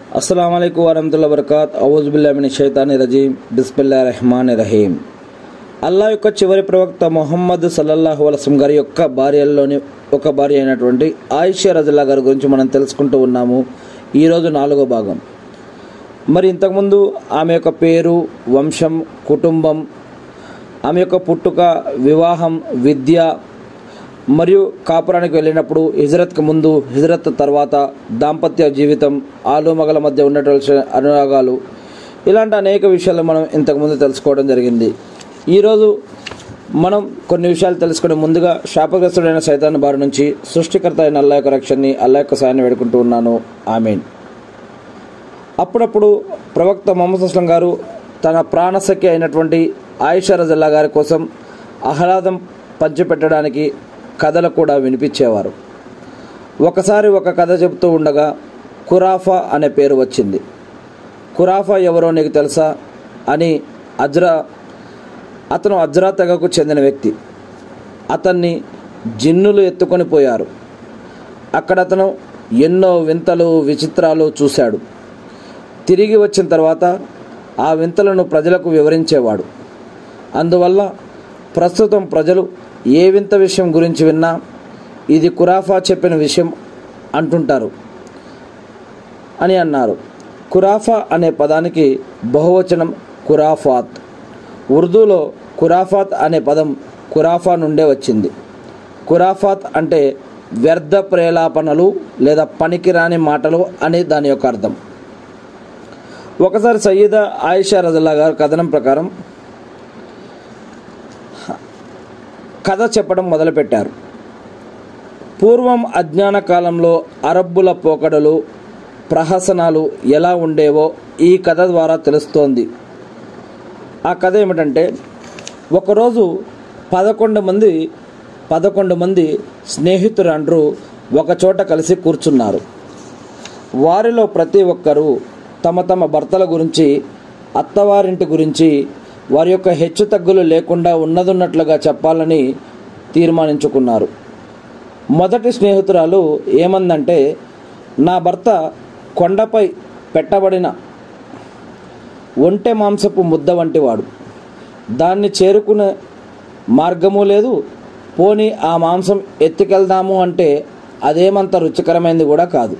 అస్సలం అయికు వరహతుల్లా వరకాత్ అవుజుబుల్లామిని షైతాని రజీం బిస్మిల్లా రెహమాన్ రహీం అల్లా యొక్క చివరి ప్రవక్త మొహమ్మద్ సల్లల్లాహు అలసం గారి యొక్క భార్యల్లోని ఒక భార్య అయినటువంటి ఆయిషా రజల్లా గారి గురించి మనం తెలుసుకుంటూ ఉన్నాము ఈరోజు నాలుగో భాగం మరి ఇంతకుముందు ఆమె యొక్క పేరు వంశం కుటుంబం ఆమె యొక్క పుట్టుక వివాహం విద్య మరియు కాపురానికి వెళ్ళినప్పుడు హిజరత్కు ముందు హిజరత్ తర్వాత దాంపత్య జీవితం ఆలు మగల మధ్య ఉన్నటువంటి అనురాగాలు ఇలాంటి అనేక విషయాలు మనం ఇంతకుముందు తెలుసుకోవడం జరిగింది ఈరోజు మనం కొన్ని విషయాలు తెలుసుకునే ముందుగా శాపగ్రస్తుడైన సైతాన్ బారి నుంచి సృష్టికర్త అయిన అల్లా యొక్క రక్షణని అల్లా యొక్క సాయాన్ని వేడుకుంటూ ఉన్నాను ఆమెన్ అప్పుడప్పుడు ప్రవక్త మొహమ్మద్ అస్లం గారు తన ప్రాణసఖి అయినటువంటి ఆయిషా రజల్లా గారి కోసం ఆహ్లాదం పంచిపెట్టడానికి కథలు కూడా వినిపించేవారు ఒకసారి ఒక కథ చెబుతూ ఉండగా కురాఫా అనే పేరు వచ్చింది కురాఫా ఎవరో నీకు తెలుసా అని అజ్రా అతను అజ్రా తెగకు చెందిన వ్యక్తి అతన్ని జిన్నులు ఎత్తుకొని పోయారు అక్కడ అతను ఎన్నో వింతలు విచిత్రాలు చూశాడు తిరిగి వచ్చిన తర్వాత ఆ వింతలను ప్రజలకు వివరించేవాడు అందువల్ల ప్రస్తుతం ప్రజలు ఏ వింత విషయం గురించి విన్నా ఇది కురాఫా చెప్పిన విషయం అంటుంటారు అని అన్నారు కురాఫా అనే పదానికి బహువచనం కురాఫాత్ ఉర్దూలో కురాఫాత్ అనే పదం కురాఫా నుండే వచ్చింది కురాఫాత్ అంటే వ్యర్థ ప్రేలాపనలు లేదా పనికిరాని మాటలు అని దాని యొక్క అర్థం ఒకసారి సయ్యద ఆయిషా రజల్లా గారు కథనం ప్రకారం కథ చెప్పడం మొదలుపెట్టారు పూర్వం అజ్ఞాన కాలంలో అరబ్బుల పోకడలు ప్రహసనాలు ఎలా ఉండేవో ఈ కథ ద్వారా తెలుస్తోంది ఆ కథ ఏమిటంటే ఒకరోజు పదకొండు మంది పదకొండు మంది స్నేహితులందరూ ఒకచోట కలిసి కూర్చున్నారు వారిలో ప్రతి ఒక్కరూ తమ తమ భర్తల గురించి అత్తవారింటి గురించి వారి యొక్క హెచ్చు తగ్గులు లేకుండా ఉన్నదున్నట్లుగా చెప్పాలని తీర్మానించుకున్నారు మొదటి స్నేహితురాలు ఏమందంటే నా భర్త కొండపై పెట్టబడిన ఒంటె మాంసపు ముద్ద వంటివాడు దాన్ని చేరుకునే మార్గము లేదు పోని ఆ మాంసం ఎత్తుకెళ్దాము అంటే అదేమంత రుచికరమైనది కూడా కాదు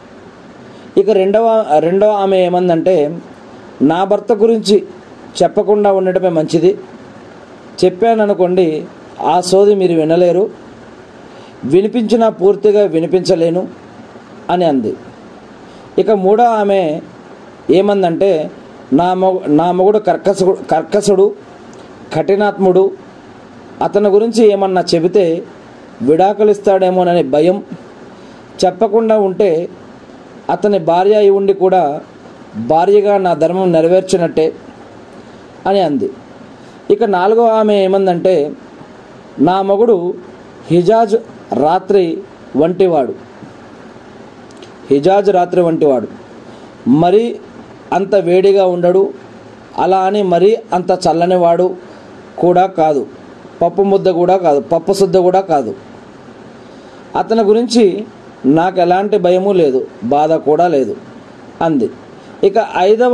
ఇక రెండవ రెండవ ఆమె ఏమందంటే నా భర్త గురించి చెప్పకుండా ఉండటమే మంచిది చెప్పాననుకోండి ఆ సోది మీరు వినలేరు వినిపించినా పూర్తిగా వినిపించలేను అని అంది ఇక మూడో ఆమె ఏమందంటే నా మొగ నా మొగుడు కర్కసుడు కర్కసుడు కఠినాత్ముడు అతని గురించి ఏమన్నా చెబితే విడాకులిస్తాడేమోనని భయం చెప్పకుండా ఉంటే అతని భార్య అయి ఉండి కూడా భార్యగా నా ధర్మం నెరవేర్చినట్టే అని అంది ఇక నాలుగో ఆమె ఏమందంటే నా మొగుడు హిజాజ్ రాత్రి వంటివాడు హిజాజ్ రాత్రి వంటివాడు మరి అంత వేడిగా ఉండడు అలా అని మరీ అంత చల్లనివాడు కూడా కాదు పప్పు ముద్ద కూడా కాదు పప్పు శుద్ధ కూడా కాదు అతని గురించి నాకు ఎలాంటి భయము లేదు బాధ కూడా లేదు అంది ఇక ఐదవ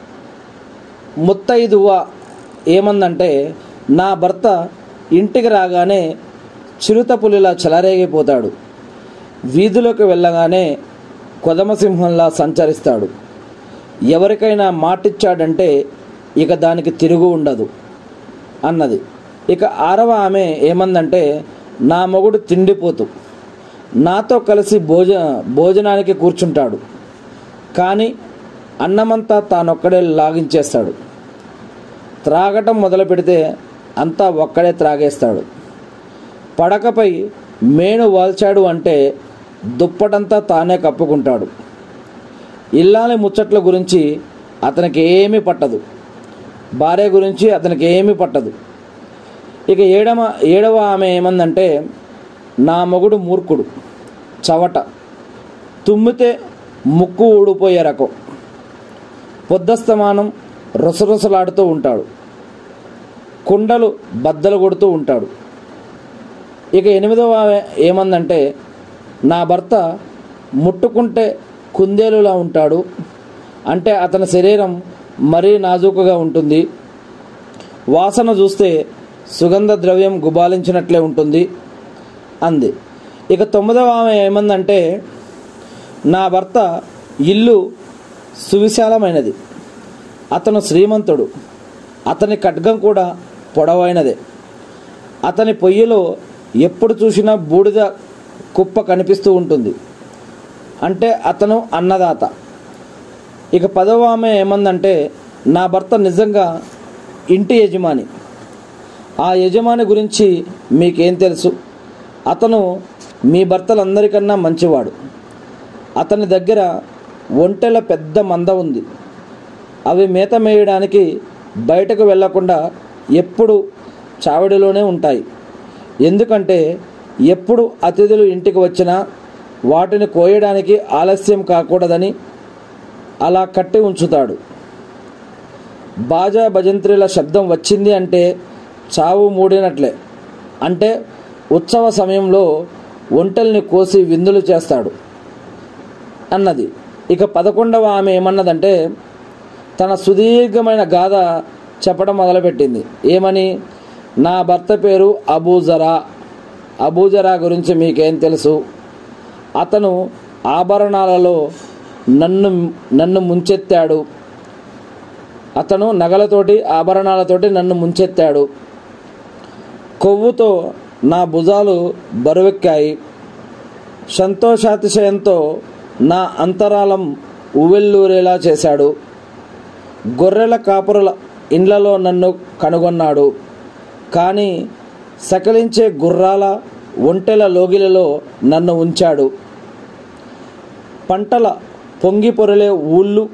ముత్తైదువ ఏమందంటే నా భర్త ఇంటికి రాగానే చిరుత పులిలా చెలరేగిపోతాడు వీధిలోకి వెళ్ళగానే కొదమసింహంలా సంచరిస్తాడు ఎవరికైనా మాటిచ్చాడంటే ఇక దానికి తిరుగు ఉండదు అన్నది ఇక ఆరవ ఆమె ఏమందంటే నా మొగుడు తిండిపోతూ నాతో కలిసి భోజ భోజనానికి కూర్చుంటాడు కానీ అన్నమంతా తానొక్కడే లాగించేస్తాడు త్రాగటం మొదలు పెడితే అంతా ఒక్కడే త్రాగేస్తాడు పడకపై మేను వాల్చాడు అంటే దుప్పటంతా తానే కప్పుకుంటాడు ఇల్లాలి ముచ్చట్ల గురించి అతనికి ఏమీ పట్టదు భార్య గురించి అతనికి ఏమీ పట్టదు ఇక ఏడవ ఏడవ ఆమె ఏమందంటే నా మొగుడు మూర్ఖుడు చవట తుమ్మితే ముక్కు ఊడిపోయే రకం పొద్దస్తమానం రుసరుసలాడుతూ ఉంటాడు కుండలు బద్దలు కొడుతూ ఉంటాడు ఇక ఎనిమిదవ ఆమె ఏమందంటే నా భర్త ముట్టుకుంటే కుందేలులా ఉంటాడు అంటే అతని శరీరం మరీ నాజూకుగా ఉంటుంది వాసన చూస్తే సుగంధ ద్రవ్యం గుబాలించినట్లే ఉంటుంది అంది ఇక తొమ్మిదవ ఆమె ఏమందంటే నా భర్త ఇల్లు సువిశాలమైనది అతను శ్రీమంతుడు అతని ఖడ్గం కూడా పొడవైనదే అతని పొయ్యిలో ఎప్పుడు చూసినా బూడిద కుప్ప కనిపిస్తూ ఉంటుంది అంటే అతను అన్నదాత ఇక పదవ ఆమె ఏమందంటే నా భర్త నిజంగా ఇంటి యజమాని ఆ యజమాని గురించి మీకేం తెలుసు అతను మీ భర్తలందరికన్నా మంచివాడు అతని దగ్గర ఒంటెల పెద్ద మంద ఉంది అవి మేత మేయడానికి బయటకు వెళ్లకుండా ఎప్పుడు చావడిలోనే ఉంటాయి ఎందుకంటే ఎప్పుడు అతిథులు ఇంటికి వచ్చినా వాటిని కోయడానికి ఆలస్యం కాకూడదని అలా కట్టి ఉంచుతాడు బాజా భజంత్రిల శబ్దం వచ్చింది అంటే చావు మూడినట్లే అంటే ఉత్సవ సమయంలో ఒంటెల్ని కోసి విందులు చేస్తాడు అన్నది ఇక పదకొండవ ఆమె ఏమన్నదంటే తన సుదీర్ఘమైన గాథ చెప్పడం మొదలుపెట్టింది ఏమని నా భర్త పేరు అబూజరా అబూజరా గురించి మీకేం తెలుసు అతను ఆభరణాలలో నన్ను నన్ను ముంచెత్తాడు అతను నగలతోటి ఆభరణాలతోటి నన్ను ముంచెత్తాడు కొవ్వుతో నా భుజాలు బరువెక్కాయి సంతోషాతిశయంతో నా అంతరాలం ఉవ్వెల్లూరేలా చేశాడు గొర్రెల కాపురుల ఇండ్లలో నన్ను కనుగొన్నాడు కానీ సకలించే గుర్రాల ఒంటెల లోగిలలో నన్ను ఉంచాడు పంటల పొంగి పొరలే ఊళ్ళు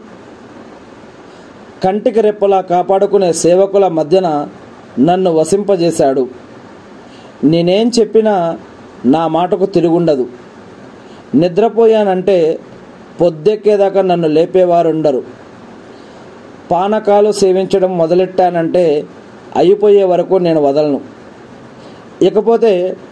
కంటికి రెప్పలా కాపాడుకునే సేవకుల మధ్యన నన్ను వసింపజేశాడు నేనేం చెప్పినా నా మాటకు తిరుగుండదు నిద్రపోయానంటే పొద్దెక్కేదాకా నన్ను లేపేవారుండరు పానకాలు సేవించడం మొదలెట్టానంటే అయిపోయే వరకు నేను వదలను ఇకపోతే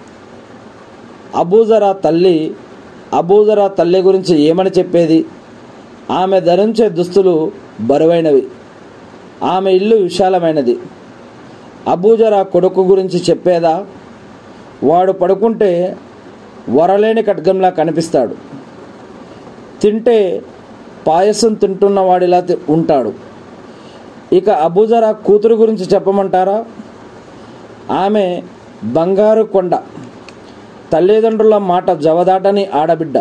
అబూజరా తల్లి అబూజరా తల్లి గురించి ఏమని చెప్పేది ఆమె ధరించే దుస్తులు బరువైనవి ఆమె ఇల్లు విశాలమైనది అబూజరా కొడుకు గురించి చెప్పేదా వాడు పడుకుంటే వరలేని ఖడ్గంలా కనిపిస్తాడు తింటే పాయసం తింటున్న వాడిలా తి- ఉంటాడు ఇక అబూజరా కూతురు గురించి చెప్పమంటారా ఆమె బంగారు కొండ తల్లిదండ్రుల మాట జవదాటని ఆడబిడ్డ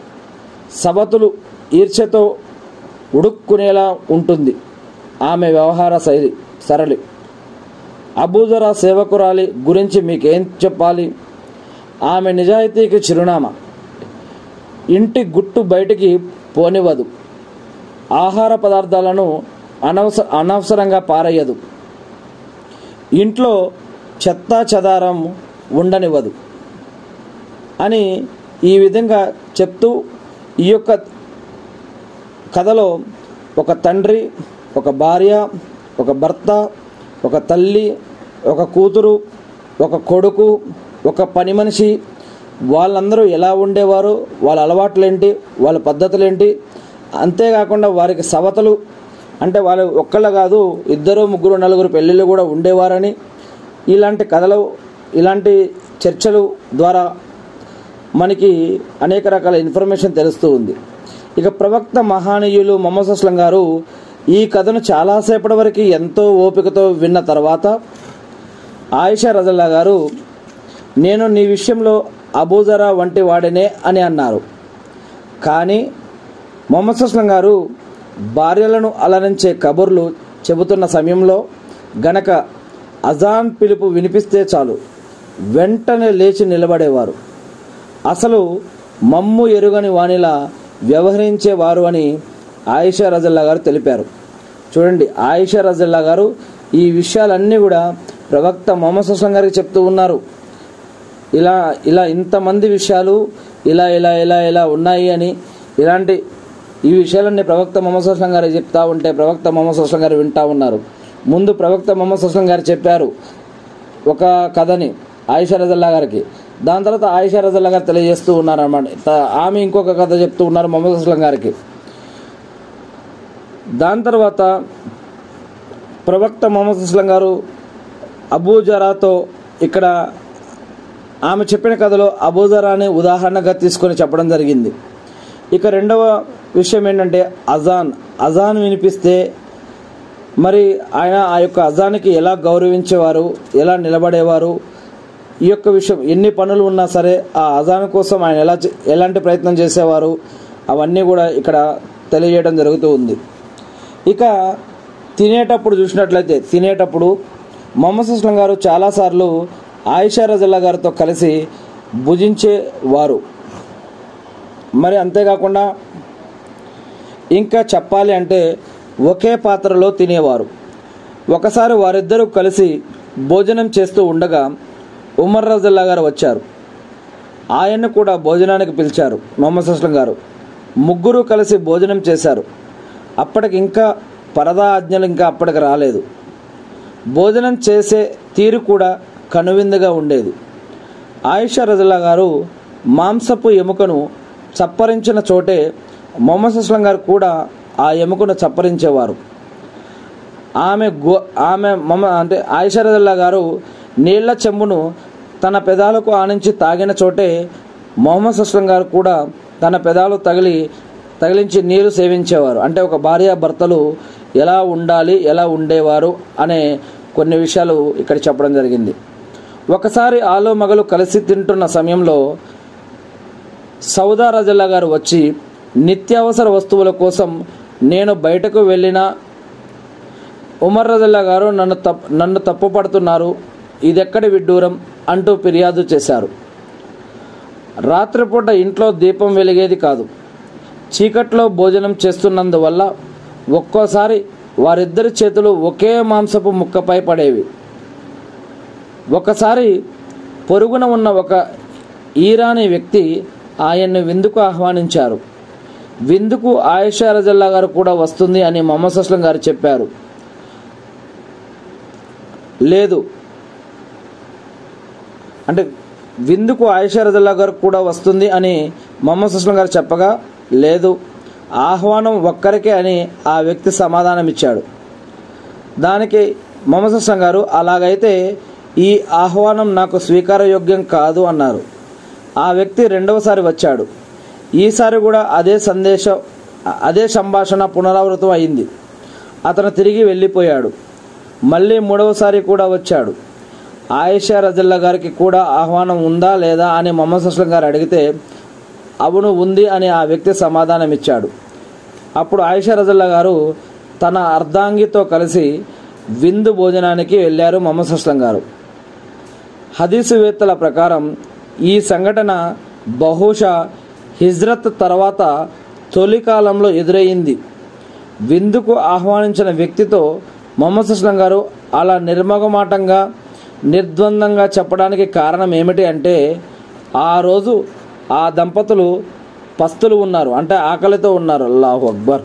సబతులు ఈర్ష్యతో ఉడుక్కునేలా ఉంటుంది ఆమె వ్యవహార శైలి సరళి అబూజరా సేవకురాలి గురించి మీకేం చెప్పాలి ఆమె నిజాయితీకి చిరునామా ఇంటి గుట్టు బయటికి పోనివ్వదు ఆహార పదార్థాలను అనవస అనవసరంగా పారేయదు ఇంట్లో చెత్తా చెదారం ఉండనివ్వదు అని ఈ విధంగా చెప్తూ ఈ యొక్క కథలో ఒక తండ్రి ఒక భార్య ఒక భర్త ఒక తల్లి ఒక కూతురు ఒక కొడుకు ఒక పని మనిషి వాళ్ళందరూ ఎలా ఉండేవారు వాళ్ళ అలవాట్లేంటి వాళ్ళ పద్ధతులేంటి అంతేకాకుండా వారికి సవతలు అంటే వాళ్ళు ఒక్కళ్ళ కాదు ఇద్దరు ముగ్గురు నలుగురు పెళ్ళిళ్ళు కూడా ఉండేవారని ఇలాంటి కథలు ఇలాంటి చర్చలు ద్వారా మనకి అనేక రకాల ఇన్ఫర్మేషన్ తెలుస్తూ ఉంది ఇక ప్రవక్త మహానీయులు మొహమ్మద్ అస్లం గారు ఈ కథను చాలాసేపటి వరకు ఎంతో ఓపికతో విన్న తర్వాత ఆయిషా రజల్లా గారు నేను నీ విషయంలో అబూజరా వంటి వాడినే అని అన్నారు కానీ మొహమ్మద్ అస్లం గారు భార్యలను అలరించే కబుర్లు చెబుతున్న సమయంలో గనక అజాన్ పిలుపు వినిపిస్తే చాలు వెంటనే లేచి నిలబడేవారు అసలు మమ్ము ఎరుగని వానిలా వ్యవహరించేవారు అని ఆయిషా రజల్లా గారు తెలిపారు చూడండి ఆయిషా రజల్లా గారు ఈ విషయాలన్నీ కూడా ప్రవక్త మొహమ్మద్ సుస్లం గారికి చెప్తూ ఉన్నారు ఇలా ఇలా ఇంతమంది విషయాలు ఇలా ఇలా ఇలా ఇలా ఉన్నాయి అని ఇలాంటి ఈ విషయాలన్నీ ప్రవక్త మొహమ్మద్ సుస్లం గారు చెప్తా ఉంటే ప్రవక్త మొహమ్మద్ సుస్లం గారు వింటా ఉన్నారు ముందు ప్రవక్త మొహమ్మద్ సుస్లం గారు చెప్పారు ఒక కథని ఆయిషా రజల్లా గారికి దాని తర్వాత ఆయిషా రజల్లా గారు తెలియజేస్తూ ఉన్నారు అనమాట ఆమె ఇంకొక కథ చెప్తూ ఉన్నారు మొహమ్మద్ అస్లం గారికి దాని తర్వాత ప్రవక్త మొహమ్మద్ అస్లం గారు అబూజరాతో ఇక్కడ ఆమె చెప్పిన కథలో అబూజరాని ఉదాహరణగా తీసుకొని చెప్పడం జరిగింది ఇక రెండవ విషయం ఏంటంటే అజాన్ అజాన్ వినిపిస్తే మరి ఆయన ఆ యొక్క అజానికి ఎలా గౌరవించేవారు ఎలా నిలబడేవారు ఈ యొక్క విషయం ఎన్ని పనులు ఉన్నా సరే ఆ అజాన్ కోసం ఆయన ఎలా చే- ఎలాంటి ప్రయత్నం చేసేవారు అవన్నీ కూడా ఇక్కడ తెలియజేయడం జరుగుతూ ఉంది ఇక తినేటప్పుడు చూసినట్లయితే తినేటప్పుడు మొహమ్మద్ అస్లం గారు చాలాసార్లు ఆయిషా రజల్లా గారితో కలిసి భుజించేవారు మరి అంతేకాకుండా ఇంకా చెప్పాలి అంటే ఒకే పాత్రలో తినేవారు ఒకసారి వారిద్దరూ కలిసి భోజనం చేస్తూ ఉండగా ఉమర్ రజల్లా గారు వచ్చారు ఆయన్ను కూడా భోజనానికి పిలిచారు మొహమ్మద్ అస్లం గారు ముగ్గురు కలిసి భోజనం చేశారు అప్పటికి ఇంకా పరదా ఆజ్ఞలు ఇంకా అప్పటికి రాలేదు భోజనం చేసే తీరు కూడా కనువిందుగా ఉండేది ఆయిషా రజల్లా గారు మాంసపు ఎముకను చప్పరించిన చోటే మొహమ్మద్ అస్లం గారు కూడా ఆ ఎముకను చప్పరించేవారు ఆమె గో ఆమె మమ అంటే ఆయిషా రజల్లా గారు నీళ్ల చెంబును తన పెదాలకు ఆనించి తాగిన చోటే మొహమ్మద్ అస్లం గారు కూడా తన పెదాలు తగిలి తగిలించి నీరు సేవించేవారు అంటే ఒక భార్య భర్తలు ఎలా ఉండాలి ఎలా ఉండేవారు అనే కొన్ని విషయాలు ఇక్కడ చెప్పడం జరిగింది ఒకసారి ఆలో మగలు కలిసి తింటున్న సమయంలో సౌదా రజల్లా గారు వచ్చి నిత్యావసర వస్తువుల కోసం నేను బయటకు వెళ్ళిన ఉమర్ రజల్లా గారు నన్ను తప్ నన్ను తప్పుపడుతున్నారు ఇదెక్కడి విడ్డూరం అంటూ ఫిర్యాదు చేశారు రాత్రిపూట ఇంట్లో దీపం వెలిగేది కాదు చీకట్లో భోజనం చేస్తున్నందువల్ల ఒక్కోసారి వారిద్దరి చేతులు ఒకే మాంసపు ముక్కపై పడేవి ఒకసారి పొరుగున ఉన్న ఒక ఈరానీ వ్యక్తి ఆయన్ను విందుకు ఆహ్వానించారు విందుకు ఆయిషా రజల్లా గారు కూడా వస్తుంది అని మొహమ్మద్ అస్లం గారు చెప్పారు లేదు అంటే విందుకు ఆయిషా రజల్లా గారు కూడా వస్తుంది అని మొహమ్మద్ అస్లం గారు చెప్పగా లేదు ఆహ్వానం ఒక్కరికే అని ఆ వ్యక్తి సమాధానం ఇచ్చాడు దానికి మొహమ్మద్ అస్లం గారు అలాగైతే ఈ ఆహ్వానం నాకు స్వీకారయోగ్యం కాదు అన్నారు ఆ వ్యక్తి రెండవసారి వచ్చాడు ఈసారి కూడా అదే సందేశం అదే సంభాషణ పునరావృతం అయింది అతను తిరిగి వెళ్ళిపోయాడు మళ్ళీ మూడవసారి కూడా వచ్చాడు ఆయిషా రజల్లా గారికి కూడా ఆహ్వానం ఉందా లేదా అని మొహమ్మద్ అస్లం గారు అడిగితే అవును ఉంది అని ఆ వ్యక్తి సమాధానం ఇచ్చాడు అప్పుడు ఆయిషా రజల్లా గారు తన అర్ధాంగితో కలిసి విందు భోజనానికి వెళ్ళారు మొహమ్మద్ అస్లం గారు హదీసువేత్తల ప్రకారం ఈ సంఘటన బహుశా హిజ్రత్ తర్వాత తొలి కాలంలో ఎదురయ్యింది విందుకు ఆహ్వానించిన వ్యక్తితో మొహమ్మద్ అస్లం గారు అలా నిర్మగమాటంగా నిర్ద్వందంగా చెప్పడానికి కారణం ఏమిటి అంటే ఆ రోజు ఆ దంపతులు పస్తులు ఉన్నారు అంటే ఆకలితో ఉన్నారు అల్లాహు అక్బర్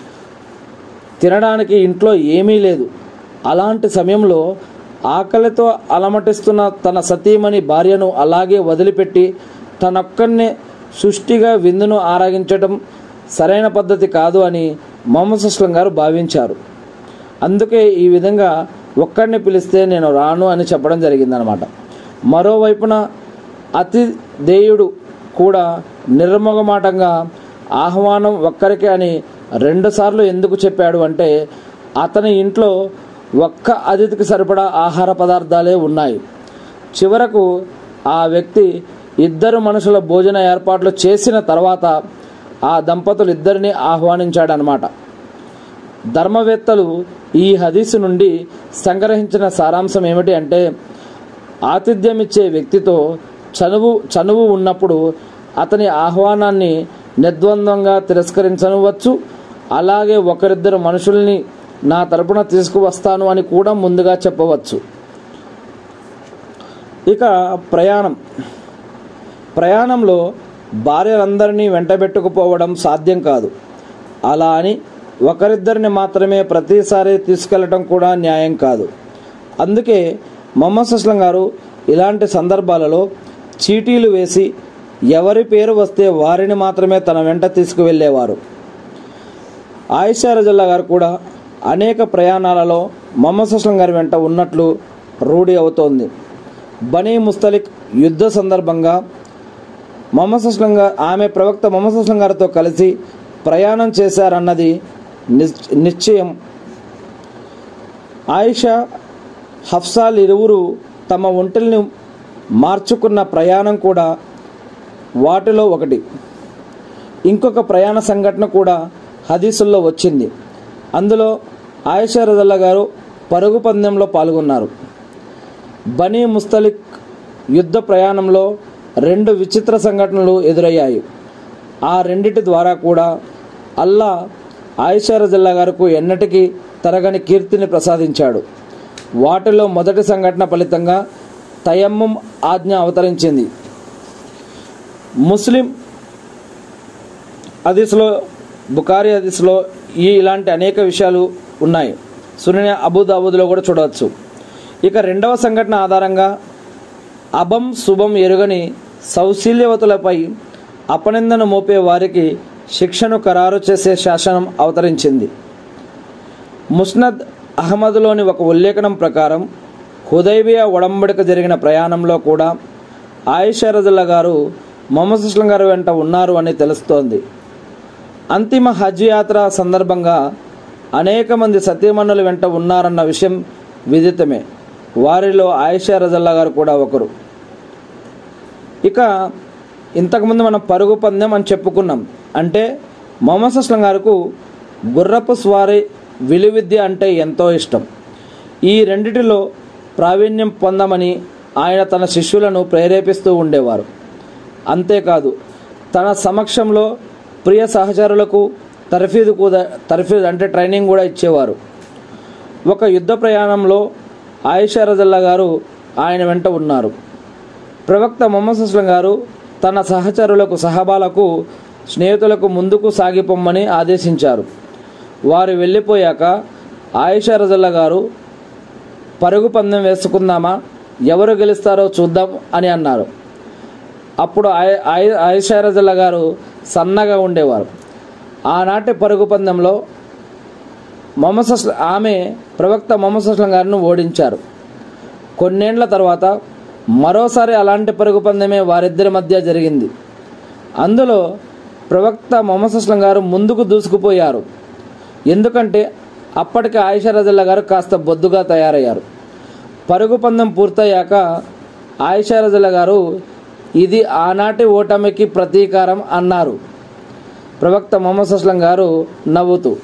తినడానికి ఇంట్లో ఏమీ లేదు అలాంటి సమయంలో ఆకలితో అలమటిస్తున్న తన సతీమణి భార్యను అలాగే వదిలిపెట్టి తనొక్కన్నే సృష్టిగా విందును ఆరాగించడం సరైన పద్ధతి కాదు అని మొహమ్మద్ అస్లం గారు భావించారు అందుకే ఈ విధంగా ఒక్కడిని పిలిస్తే నేను రాను అని చెప్పడం జరిగిందనమాట మరోవైపున అతి దేయుడు కూడా నిర్మోగమాటంగా ఆహ్వానం ఒక్కరికే అని రెండుసార్లు ఎందుకు చెప్పాడు అంటే అతని ఇంట్లో ఒక్క అతిథికి సరిపడా ఆహార పదార్థాలే ఉన్నాయి చివరకు ఆ వ్యక్తి ఇద్దరు మనుషుల భోజన ఏర్పాట్లు చేసిన తర్వాత ఆ దంపతులు ఇద్దరిని ఆహ్వానించాడనమాట ధర్మవేత్తలు ఈ హదీసు నుండి సంగ్రహించిన సారాంశం ఏమిటి అంటే ఆతిథ్యం ఇచ్చే వ్యక్తితో చనువు చనువు ఉన్నప్పుడు అతని ఆహ్వానాన్ని నిర్ద్వంద్వంగా తిరస్కరించనవచ్చు అలాగే ఒకరిద్దరు మనుషుల్ని నా తరపున తీసుకువస్తాను అని కూడా ముందుగా చెప్పవచ్చు ఇక ప్రయాణం ప్రయాణంలో భార్యలందరినీ వెంటబెట్టుకుపోవడం సాధ్యం కాదు అలా అని ఒకరిద్దరిని మాత్రమే ప్రతిసారి తీసుకెళ్లడం కూడా న్యాయం కాదు అందుకే మొహమ్మద్ అస్లం గారు ఇలాంటి సందర్భాలలో చీటీలు వేసి ఎవరి పేరు వస్తే వారిని మాత్రమే తన వెంట తీసుకువెళ్ళేవారు ఆయిషా రజల్లా గారు కూడా అనేక ప్రయాణాలలో మొహమ్మద్ అస్లం గారి వెంట ఉన్నట్లు రూఢి అవుతోంది బనీ ముస్తలిక్ యుద్ధ సందర్భంగా మొహమ్మద్ అస్లం గారు ఆమె ప్రవక్త మొహమ్మద్ అస్లం గారితో కలిసి ప్రయాణం చేశారన్నది నిశ్- నిశ్చయం ఆయిషా హఫ్సాల్ ఇరువురు తమ ఒంటెల్ని మార్చుకున్న ప్రయాణం కూడా వాటిలో ఒకటి ఇంకొక ప్రయాణ సంఘటన కూడా హదీసుల్లో వచ్చింది అందులో ఆయిషా రజల్లా గారు పరుగు పందెంలో పాల్గొన్నారు బనీ ముస్తలిక్ యుద్ధ ప్రయాణంలో రెండు విచిత్ర సంఘటనలు ఎదురయ్యాయి ఆ రెండిటి ద్వారా కూడా అల్లా ఆయిషా రజల్లా గారికి ఎన్నటికీ తరగని కీర్తిని ప్రసాదించాడు వాటిలో మొదటి సంఘటన ఫలితంగా తయమ్మం ఆజ్ఞ అవతరించింది ముస్లిం హదీస్లో బుకారి హదీస్లో ఈ ఇలాంటి అనేక విషయాలు ఉన్నాయి సునిన అబుదాబుద్లో కూడా చూడవచ్చు ఇక రెండవ సంఘటన ఆధారంగా అభం శుభం ఎరుగని సౌశీల్యవతులపై అపనిందన మోపే వారికి శిక్షను ఖరారు చేసే శాసనం అవతరించింది ముస్నద్ అహ్మద్లోని ఒక ఉల్లేఖనం ప్రకారం హుదైబియా ఒడంబడిక జరిగిన ప్రయాణంలో కూడా ఆయిషా రజల్లా గారు మొహమ్మద్ సుస్లం గారు వెంట ఉన్నారు అని తెలుస్తోంది అంతిమ హజ్ యాత్ర సందర్భంగా అనేక మంది సతీమణుల వెంట ఉన్నారన్న విషయం విదితమే వారిలో ఆయిషా రజల్లా గారు కూడా ఒకరు ఇక ఇంతకుముందు మనం పరుగు పందెం అని చెప్పుకున్నాం అంటే మొహమ్మద్ అస్లం గారికి గుర్రపు స్వారీ విలువిద్య అంటే ఎంతో ఇష్టం ఈ రెండిటిలో ప్రావీణ్యం పొందమని ఆయన తన శిష్యులను ప్రేరేపిస్తూ ఉండేవారు అంతేకాదు తన సమక్షంలో ప్రియ సహచరులకు తర్ఫీదు కూడా తర్ఫీదు అంటే ట్రైనింగ్ కూడా ఇచ్చేవారు ఒక యుద్ధ ప్రయాణంలో ఆయిషా రజల్లా గారు ఆయన వెంట ఉన్నారు ప్రవక్త మొహమ్మద్ అస్లం గారు తన సహచరులకు సహబాలకు స్నేహితులకు ముందుకు సాగిపోమ్మని ఆదేశించారు వారు వెళ్ళిపోయాక ఆయిషా రజల్లా గారు పరుగు పందెం వేసుకుందామా ఎవరు గెలుస్తారో చూద్దాం అని అన్నారు అప్పుడు ఆయ- ఆయ- ఆయిషా రజల్లా గారు సన్నగా ఉండేవారు ఆనాటి పరుగు పందెంలో మొహమ్మద్ అస్లం ఆమె ప్రవక్త మొహమ్మద్ అస్లం గారిని ఓడించారు కొన్నేండ్ల తర్వాత మరోసారి అలాంటి పరుగు పందెమే వారిద్దరి మధ్య జరిగింది అందులో ప్రవక్త మొహమ్మద్ అస్లం గారు ముందుకు దూసుకుపోయారు ఎందుకంటే అప్పటికి ఆయిషా రజల్లా గారు కాస్త బొద్దుగా తయారయ్యారు పరుగు పందెం పూర్తయ్యాక ఆయిషా రజల్లా గారు ఇది ఆనాటి ఓటమికి ప్రతీకారం అన్నారు ప్రవక్త మొహమ్మద్ అస్లం గారు నవ్వుతూ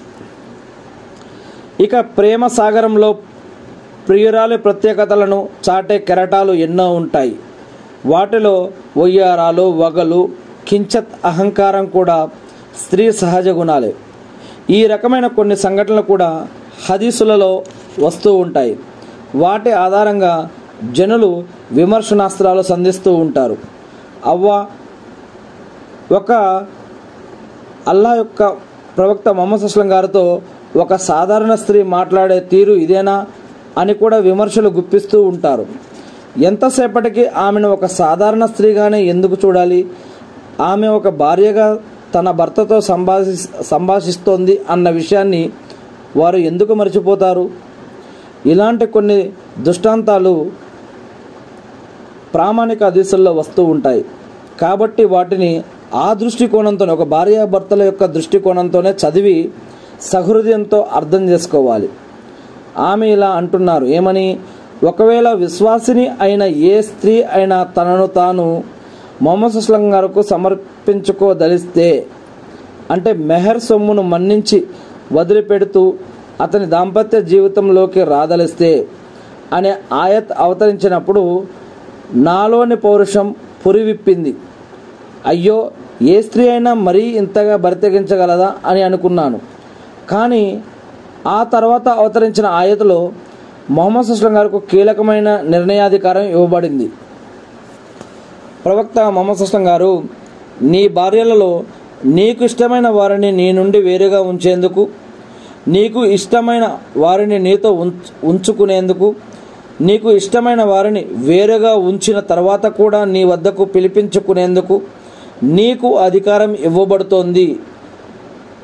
ఇక ప్రేమ సాగరంలో ప్రియురాలి ప్రత్యేకతలను చాటే కెరటాలు ఎన్నో ఉంటాయి వాటిలో ఒయ్యారాలు వగలు కించత్ అహంకారం కూడా స్త్రీ సహజ గుణాలే ఈ రకమైన కొన్ని సంఘటనలు కూడా హదీసులలో వస్తూ ఉంటాయి వాటి ఆధారంగా జనులు విమర్శనాస్త్రాలు సంధిస్తూ ఉంటారు అవ్వ ఒక అల్లా యొక్క ప్రవక్త మొహమ్మద్ అస్లం గారితో ఒక సాధారణ స్త్రీ మాట్లాడే తీరు ఇదేనా అని కూడా విమర్శలు గుప్పిస్తూ ఉంటారు ఎంతసేపటికి ఆమెను ఒక సాధారణ స్త్రీగానే ఎందుకు చూడాలి ఆమె ఒక భార్యగా తన భర్తతో సంభాషి సంభాషిస్తోంది అన్న విషయాన్ని వారు ఎందుకు మర్చిపోతారు ఇలాంటి కొన్ని దృష్టాంతాలు ప్రామాణిక హదీసుల్లో వస్తూ ఉంటాయి కాబట్టి వాటిని ఆ దృష్టికోణంతోనే ఒక భార్యాభర్తల యొక్క దృష్టికోణంతోనే చదివి సహృదయంతో అర్థం చేసుకోవాలి ఆమె ఇలా అంటున్నారు ఏమని ఒకవేళ విశ్వాసిని అయిన ఏ స్త్రీ అయినా తనను తాను మొహమ్మద్ సుస్లం గారికి సమర్పించుకోదలిస్తే అంటే మెహర్ సొమ్మును మన్నించి వదిలిపెడుతూ అతని దాంపత్య జీవితంలోకి రాదలిస్తే అనే ఆయత్ అవతరించినప్పుడు నాలోని పౌరుషం పురివిప్పింది అయ్యో ఏ స్త్రీ అయినా మరీ ఇంతగా బరితెగించగలదా అని అనుకున్నాను కానీ ఆ తర్వాత అవతరించిన ఆయతలో మొహమ్మద్ సుస్లం గారికి కీలకమైన నిర్ణయాధికారం ఇవ్వబడింది ప్రవక్త మొహమ్మద్ సుస్లం గారు నీ భార్యలలో నీకు ఇష్టమైన వారిని నీ నుండి వేరుగా ఉంచేందుకు నీకు ఇష్టమైన వారిని నీతో ఉంచ్ ఉంచుకునేందుకు నీకు ఇష్టమైన వారిని వేరుగా ఉంచిన తర్వాత కూడా నీ వద్దకు పిలిపించుకునేందుకు నీకు అధికారం ఇవ్వబడుతోంది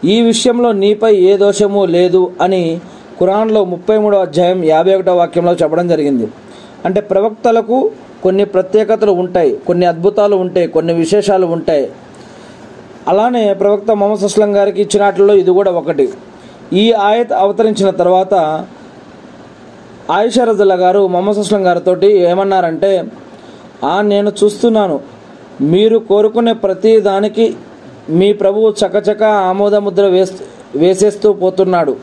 ఈ విషయంలో నీపై ఏ దోషము లేదు అని ఖురాన్లో ముప్పై మూడో అధ్యాయం యాభై ఒకటో వాక్యంలో చెప్పడం జరిగింది అంటే ప్రవక్తలకు కొన్ని ప్రత్యేకతలు ఉంటాయి కొన్ని అద్భుతాలు ఉంటాయి కొన్ని విశేషాలు ఉంటాయి అలానే ప్రవక్త మొహమ్మద్ అస్లం గారికి ఇచ్చినట్లో ఇది కూడా ఒకటి ఈ ఆయత్ అవతరించిన తర్వాత ఆయిషా రజల్లా గారు మొహమ్మద్ అస్లం గారితో ఏమన్నారంటే ఆ నేను చూస్తున్నాను మీరు కోరుకునే ప్రతి దానికి మీ ప్రభువు చకచక ఆమోద ముద్ర వేస్తూ వేసేస్తూ పోతున్నాడు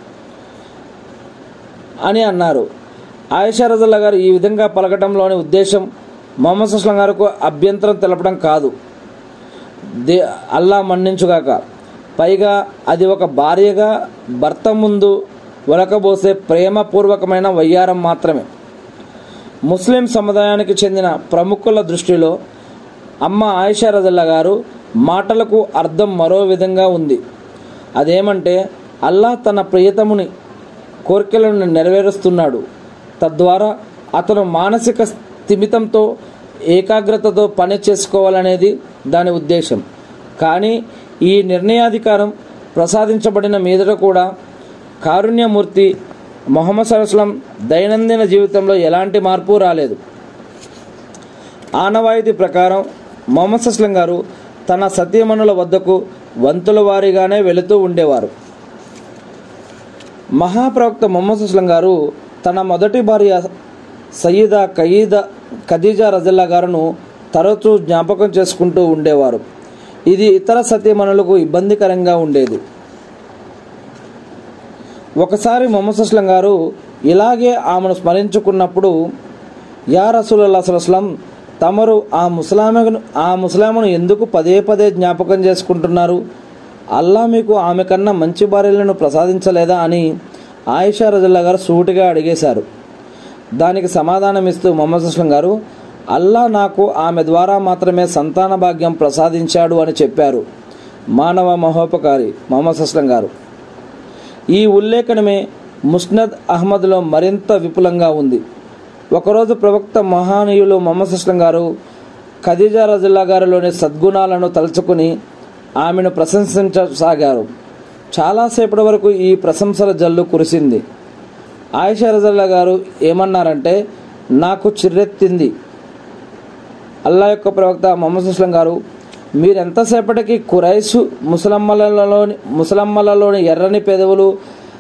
అని అన్నారు ఆయిషా రజల్లా గారు ఈ విధంగా పలకటంలోని ఉద్దేశం మొహమ్మద్ అస్లం గారికి అభ్యంతరం తెలపడం కాదు దే అల్లా మన్నించుగాక పైగా అది ఒక భార్యగా భర్త ముందు ఒలకబోసే ప్రేమపూర్వకమైన వయ్యారం మాత్రమే ముస్లిం సముదాయానికి చెందిన ప్రముఖుల దృష్టిలో అమ్మ ఆయిషా రజల్లా గారు మాటలకు అర్థం మరో విధంగా ఉంది అదేమంటే అల్లా తన ప్రియతముని కోరికలను నెరవేరుస్తున్నాడు తద్వారా అతను మానసిక స్థిమితంతో ఏకాగ్రతతో పని చేసుకోవాలనేది దాని ఉద్దేశం కానీ ఈ నిర్ణయాధికారం ప్రసాదించబడిన మీదట కూడా కారుణ్యమూర్తి మొహమ్మద్ సరస్లం దైనందిన జీవితంలో ఎలాంటి మార్పు రాలేదు ఆనవాయితీ ప్రకారం మొహమ్మద్ సస్లం గారు తన సత్యమనుల వద్దకు వంతుల వారీగానే వెళుతూ ఉండేవారు మహాప్రవక్త మొహమ్మద్ అస్లం గారు తన మొదటి భార్య సయీద కయీద ఖదీజా రజల్లా గారును తరచూ జ్ఞాపకం చేసుకుంటూ ఉండేవారు ఇది ఇతర సత్యమనులకు ఇబ్బందికరంగా ఉండేది ఒకసారి మొహమ్మద్ అస్లం గారు ఇలాగే ఆమెను స్మరించుకున్నప్పుడు యా రసూలల్లా సలస్లం తమరు ఆ ముసలామెను ఆ ముసలామను ఎందుకు పదే పదే జ్ఞాపకం చేసుకుంటున్నారు అల్లా మీకు ఆమె కన్నా మంచి భార్యలను ప్రసాదించలేదా అని ఆయిషా రజల్లా గారు సూటిగా అడిగేశారు దానికి సమాధానం ఇస్తూ మొహమ్మద్ అస్లం గారు అల్లా నాకు ఆమె ద్వారా మాత్రమే సంతాన భాగ్యం ప్రసాదించాడు అని చెప్పారు మానవ మహోపకారి మొహమ్మద్ అస్లం గారు ఈ ఉల్లేఖనమే ముస్నద్ అహ్మద్లో మరింత విపులంగా ఉంది ఒకరోజు ప్రవక్త మహానీయులు మొహమ్మద్ అస్లం గారు ఖదీజా రజుల్లా గారిలోని సద్గుణాలను తలుచుకుని ఆమెను ప్రశంసించసాగారు చాలాసేపటి వరకు ఈ ప్రశంసల జల్లు కురిసింది ఆయిషా రజల్లా గారు ఏమన్నారంటే నాకు చిర్రెత్తింది అల్లా యొక్క ప్రవక్త మొహమ్మద్ అస్లం గారు మీరెంతసేపటికి కురైసు ముసలమ్మలలోని ముసలమ్మలలోని ఎర్రని పెదవులు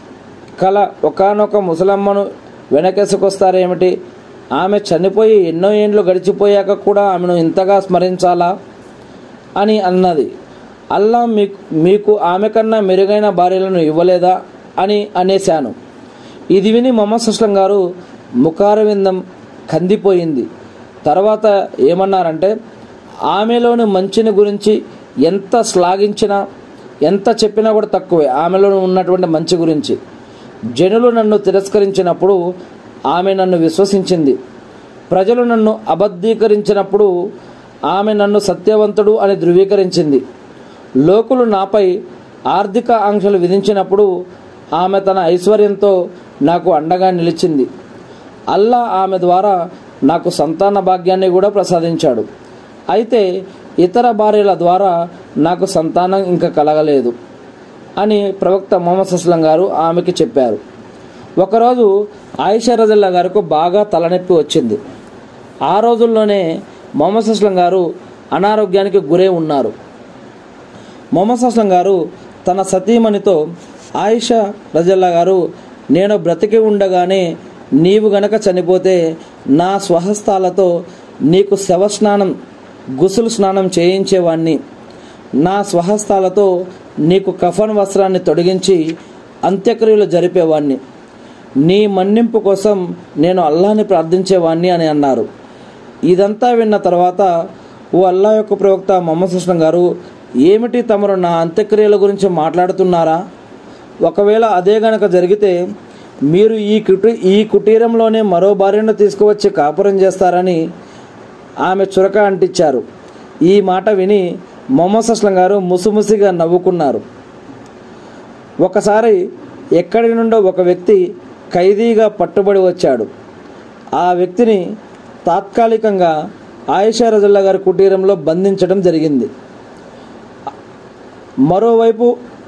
కల ఒకనొక ముసలమ్మను వెనకేసుకొస్తారేమిటి ఆమె చనిపోయి ఎన్నో ఏండ్లు గడిచిపోయాక కూడా ఆమెను ఇంతగా స్మరించాలా అని అన్నది అల్లా మీకు మీకు ఆమె కన్నా మెరుగైన భార్యలను ఇవ్వలేదా అని అనేశాను ఇది విని మొహమ్మద్ సుస్లం గారు ముఖారవిందం కందిపోయింది తర్వాత ఏమన్నారంటే ఆమెలోని మంచిని గురించి ఎంత శ్లాఘించినా ఎంత చెప్పినా కూడా తక్కువే ఆమెలో ఉన్నటువంటి మంచి గురించి జనులు నన్ను తిరస్కరించినప్పుడు ఆమె నన్ను విశ్వసించింది ప్రజలు నన్ను అబద్ధీకరించినప్పుడు ఆమె నన్ను సత్యవంతుడు అని ధృవీకరించింది లోకులు నాపై ఆర్థిక ఆంక్షలు విధించినప్పుడు ఆమె తన ఐశ్వర్యంతో నాకు అండగా నిలిచింది అల్లా ఆమె ద్వారా నాకు సంతాన భాగ్యాన్ని కూడా ప్రసాదించాడు అయితే ఇతర భార్యల ద్వారా నాకు సంతానం ఇంకా కలగలేదు అని ప్రవక్త మొహమ్మద్ అస్లం గారు ఆమెకి చెప్పారు ఒకరోజు ఆయిషా రజల్లా గారికి బాగా తలనొప్పి వచ్చింది ఆ రోజుల్లోనే మొహమ్మద్ అస్లం గారు అనారోగ్యానికి గురై ఉన్నారు మొహమ్మద్ అస్లం గారు తన సతీమణితో ఆయిషా రజల్లా గారు నేను బ్రతికి ఉండగానే నీవు గనక చనిపోతే నా స్వహస్తాలతో నీకు శవస్నానం గుసులు స్నానం చేయించేవాణ్ణి నా స్వహస్తాలతో నీకు కఫన్ వస్త్రాన్ని తొడిగించి అంత్యక్రియలు జరిపేవాణ్ణి నీ మన్నింపు కోసం నేను అల్లాని ప్రార్థించేవాణ్ణి అని అన్నారు ఇదంతా విన్న తర్వాత ఓ అల్లా యొక్క ప్రవక్త మొహమ్మద్ సుస్లం గారు ఏమిటి తమరు నా అంత్యక్రియల గురించి మాట్లాడుతున్నారా ఒకవేళ అదే గనక జరిగితే మీరు ఈ కుటీ ఈ కుటీరంలోనే మరో భార్యను తీసుకువచ్చి కాపురం చేస్తారని ఆమె చురక అంటించారు ఈ మాట విని మొహమ్మద్ అస్లం గారు ముసిముసిగా నవ్వుకున్నారు ఒకసారి ఎక్కడి నుండో ఒక వ్యక్తి ఖైదీగా పట్టుబడి వచ్చాడు ఆ వ్యక్తిని తాత్కాలికంగా ఆయిషా రజల్లా గారి కుటీరంలో బంధించడం జరిగింది మరోవైపు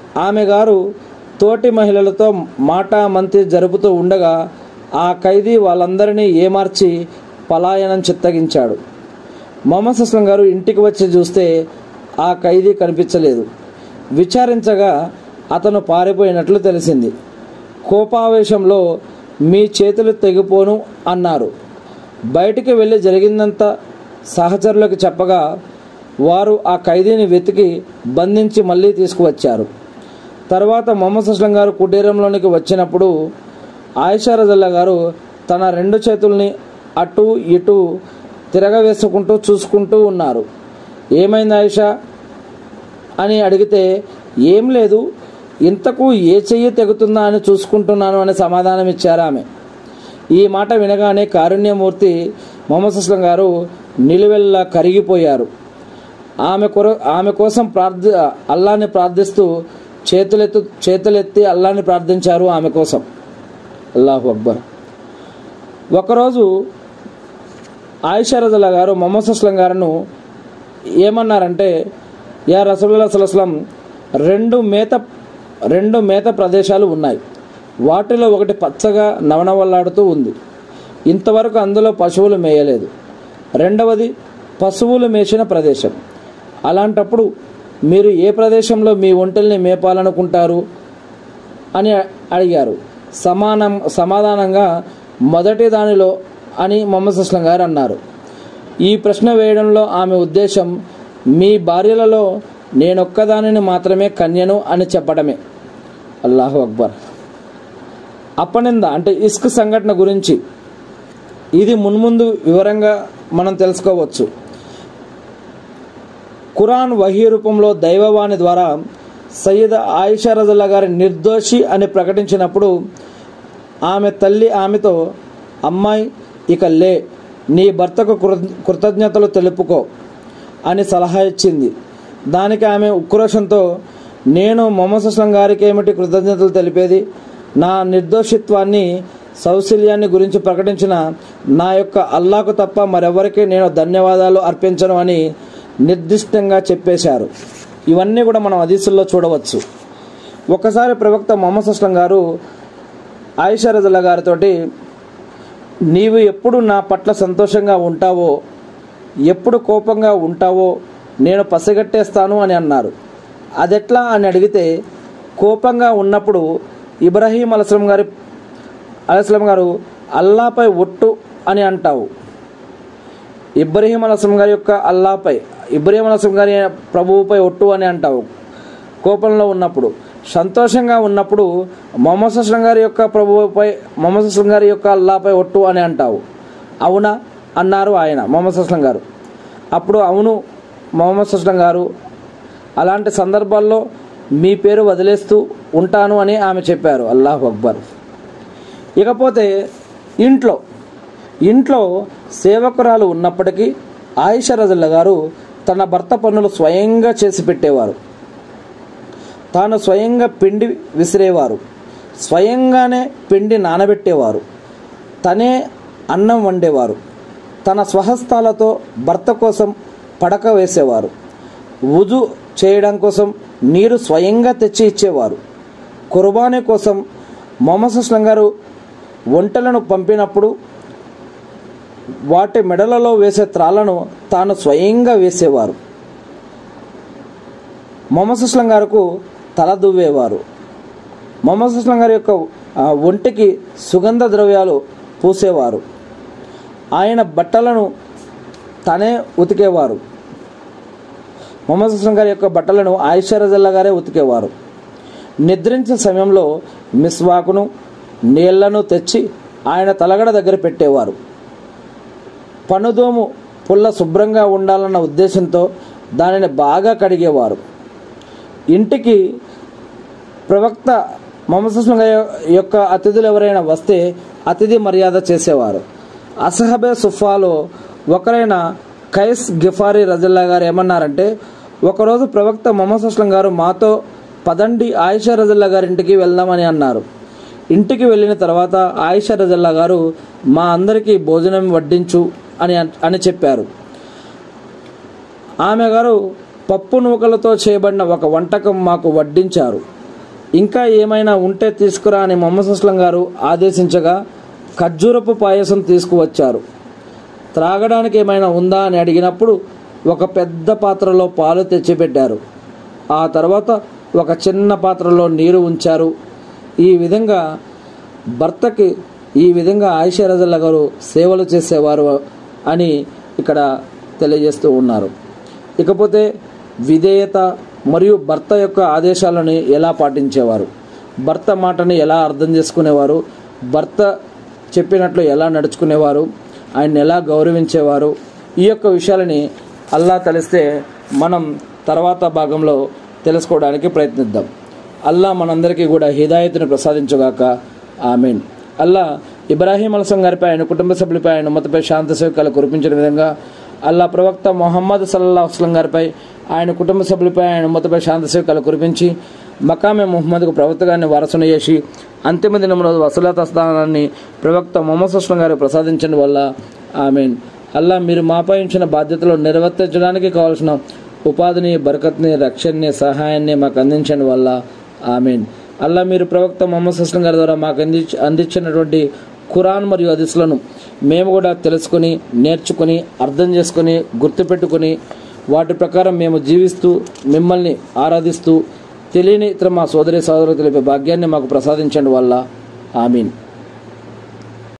ఆమె గారు తోటి మహిళలతో మాటా మంతి జరుపుతూ ఉండగా ఆ ఖైదీ వాళ్ళందరినీ ఏమార్చి పలాయనం చిత్తగించాడు మొహమ్మద్ అస్లం గారు ఇంటికి వచ్చి చూస్తే ఆ ఖైదీ కనిపించలేదు విచారించగా అతను పారిపోయినట్లు తెలిసింది కోపావేశంలో మీ చేతులు తెగిపోను అన్నారు బయటికి వెళ్ళి జరిగిందంతా సహచరులకు చెప్పగా వారు ఆ ఖైదీని వెతికి బంధించి మళ్ళీ తీసుకువచ్చారు తర్వాత మొహమ్మద్ అస్లం గారు కుటీరంలోనికి వచ్చినప్పుడు ఆయిషా రజల్లా గారు తన రెండు చేతుల్ని అటు ఇటు తిరగవేసుకుంటూ చూసుకుంటూ ఉన్నారు ఏమైంది ఆయిషా అని అడిగితే ఏం లేదు ఇంతకు ఏ చెయ్యి తెగుతుందా అని చూసుకుంటున్నాను అని సమాధానం ఇచ్చారు ఆమె ఈ మాట వినగానే కారుణ్యమూర్తి మొహమ్మద్ అస్లం గారు నిలువెల్లా కరిగిపోయారు ఆమె కొర ఆమె కోసం ప్రార్థి అల్లాని ప్రార్థిస్తూ చేతులెత్తు చేతులెత్తి అల్లాని ప్రార్థించారు ఆమె కోసం అల్లాహు అక్బర్ ఒకరోజు ఆయిషారజల్లా గారు మొహమ్మద్ అస్లం గారును ఏమన్నారంటే యా రసూలుల్లా సలస్లం రెండు మేత రెండు మేత ప్రదేశాలు ఉన్నాయి వాటిలో ఒకటి పచ్చగా నవనవల్లాడుతూ ఉంది ఇంతవరకు అందులో పశువులు మేయలేదు రెండవది పశువులు మేసిన ప్రదేశం అలాంటప్పుడు మీరు ఏ ప్రదేశంలో మీ ఒంటెల్ని మేపాలనుకుంటారు అని అడిగారు సమానం సమాధానంగా మొదటి దానిలో అని మొహమ్మద్ అస్లం గారు అన్నారు ఈ ప్రశ్న వేయడంలో ఆమె ఉద్దేశం మీ భార్యలలో నేనొక్కదానిని మాత్రమే కన్యను అని చెప్పడమే అల్లాహు అక్బర్ అప్పనింద అంటే ఇస్క్ సంఘటన గురించి ఇది మున్ముందు వివరంగా మనం తెలుసుకోవచ్చు ఖురాన్ వహీ రూపంలో దైవవాణి ద్వారా సయ్యద్ ఆయిషా రజల్లా గారి నిర్దోషి అని ప్రకటించినప్పుడు ఆమె తల్లి ఆమెతో అమ్మాయి ఇక లే నీ భర్తకు కృ- కృతజ్ఞతలు తెలుపుకో అని సలహా ఇచ్చింది దానికి ఆమె ఉక్రోషంతో నేను మొహమ్మద్ అస్లం గారికి ఏమిటి కృతజ్ఞతలు తెలిపేది నా నిర్దోషిత్వాన్ని సౌశల్యాన్ని గురించి ప్రకటించిన నా యొక్క అల్లాకు తప్ప మరెవరికి నేను ధన్యవాదాలు అర్పించను అని నిర్దిష్టంగా చెప్పేశారు ఇవన్నీ కూడా మనం హదీసుల్లో చూడవచ్చు ఒకసారి ప్రవక్త మొహమ్మద్ అస్లం గారు ఆయిషా రజల్లా గారితో నీవు ఎప్పుడు నా పట్ల సంతోషంగా ఉంటావో ఎప్పుడు కోపంగా ఉంటావో నేను పసిగట్టేస్తాను అని అన్నారు అదెట్లా అని అడిగితే కోపంగా ఉన్నప్పుడు ఇబ్రాహీం అలస్లం గారి అలస్లం గారు అల్లాపై ఒట్టు అని అంటావు ఇబ్రహీం అలస్లం గారి యొక్క అల్లాపై ఇబ్రహీం అలస్లం గారి ప్రభువుపై ఒట్టు అని అంటావు కోపంలో ఉన్నప్పుడు సంతోషంగా ఉన్నప్పుడు మొహమ్మద్ అస్లం గారి యొక్క ప్రభువుపై మొహమ్మద్ అస్లం గారి యొక్క అల్లాపై ఒట్టు అని అంటావు అవునా అన్నారు ఆయన మొహమ్మద్ అస్లం గారు అప్పుడు అవును మొహమ్మద్ అస్లం గారు అలాంటి సందర్భాల్లో మీ పేరు వదిలేస్తూ ఉంటాను అని ఆమె చెప్పారు అల్లాహు అక్బర్ ఇకపోతే ఇంట్లో ఇంట్లో సేవకురాలు ఉన్నప్పటికీ ఆయిషా రజల్లా గారు తన భర్త పనులు స్వయంగా చేసి పెట్టేవారు తాను స్వయంగా పిండి విసిరేవారు స్వయంగానే పిండి నానబెట్టేవారు తనే అన్నం వండేవారు తన స్వహస్తాలతో భర్త కోసం పడక వేసేవారు వుజు చేయడం కోసం నీరు స్వయంగా తెచ్చి ఇచ్చేవారు కుర్బానీ కోసం మొహమ్మద్ అస్లం గారు వంటలను పంపినప్పుడు వాటి మెడలలో వేసే త్రాళ్లను తాను స్వయంగా వేసేవారు మొహమ్మద్ అస్లం గారుకు తల దువ్వేవారు మొహమ్మద్ అస్లం గారి యొక్క ఆ, ఒంటికి సుగంధ ద్రవ్యాలు పూసేవారు ఆయన బట్టలను తనే ఉతికేవారు మొహమ్మద్ అస్లం గారి యొక్క బట్టలను ఆయిషా రజల్లా గారే ఉతికేవారు నిద్రించే సమయంలో మిస్వాకును నీళ్లను తెచ్చి ఆయన తలగడ దగ్గర పెట్టేవారు పనుదోము పుల్ల శుభ్రంగా ఉండాలన్న ఉద్దేశంతో దానిని బాగా కడిగేవారు ఇంటికి ప్రవక్త మొహమ్మద్ సుస్లం గారి యొక్క అతిథులు ఎవరైనా వస్తే అతిథి మర్యాద చేసేవారు అసహబే సుఫాలో ఒకరైన కైస్ గిఫారీ రజల్లా గారు ఏమన్నారంటే ఒకరోజు ప్రవక్త మొహమ్మద్ సుస్లం గారు మాతో పదండి ఆయిషా రజల్లా గారి ఇంటికి వెళ్దామని అన్నారు ఇంటికి వెళ్ళిన తర్వాత ఆయిషా రజల్లా గారు మా అందరికీ భోజనం వడ్డించు అని అని చెప్పారు ఆమె గారు పప్పు నూకలతో చేయబడిన ఒక వంటకం మాకు వడ్డించారు ఇంకా ఏమైనా ఉంటే తీసుకురా అని మొహమ్మద్ అస్లం గారు ఆదేశించగా ఖర్జూరపు పాయసం తీసుకువచ్చారు త్రాగడానికి ఏమైనా ఉందా అని అడిగినప్పుడు ఒక పెద్ద పాత్రలో పాలు తెచ్చిపెట్టారు ఆ తర్వాత ఒక చిన్న పాత్రలో నీరు ఉంచారు ఈ విధంగా భర్తకి ఈ విధంగా ఆయిషా రజల్లా గారు సేవలు చేసేవారు అని ఇక్కడ తెలియజేస్తూ ఉన్నారు ఇకపోతే విధేయత మరియు భర్త యొక్క ఆదేశాలను ఎలా పాటించేవారు భర్త మాటని ఎలా అర్థం చేసుకునేవారు భర్త చెప్పినట్లు ఎలా నడుచుకునేవారు ఆయన ఎలా గౌరవించేవారు ఈ యొక్క విషయాలని అల్లా తెలిస్తే మనం తర్వాత భాగంలో తెలుసుకోవడానికి ప్రయత్నిద్దాం అల్లా మనందరికీ కూడా హిదాయత్ని ప్రసాదించుగాక ఆమీన్ అల్లా ఇబ్రాహీం అలసం గారిపై ఆయన కుటుంబ సభ్యులపై ఆయన ఉమ్మతపై శాంతి సేవకాలు కురిపించిన విధంగా అల్లా ప్రవక్త మొహమ్మద్ సల్లా అస్లం గారిపై ఆయన కుటుంబ సభ్యులపై ఆయన ఉమ్మతపై శాంతి సేవకాలు కురిపించి మకామే ముహమ్మద్కు ప్రవక్తగాన్ని వారసును చేసి అంతిమ దినంలో వసలత స్థానాన్ని ప్రవక్త మొహమ్మద్ అస్లం గారు ప్రసాదించడం వల్ల ఆమెన్ అల్లా మీరు మాపై ఉంచిన బాధ్యతలు నిర్వర్తించడానికి కావాల్సిన ఉపాధిని బరకత్ని రక్షణని సహాయాన్ని మాకు అందించడం వల్ల ఆమెన్ అల్లా మీరు ప్రవక్త మొహమ్మద్ అస్లం గారి ద్వారా మాకు అంది అందించినటువంటి ఖురాన్ మరియు హదీస్లను మేము కూడా తెలుసుకొని నేర్చుకొని అర్థం చేసుకొని గుర్తుపెట్టుకొని వాటి ప్రకారం మేము జీవిస్తూ మిమ్మల్ని ఆరాధిస్తూ తెలియని ఇతర మా సోదరి సోదరులు తెలిపే భాగ్యాన్ని మాకు ప్రసాదించండి వల్ల ఆమీన్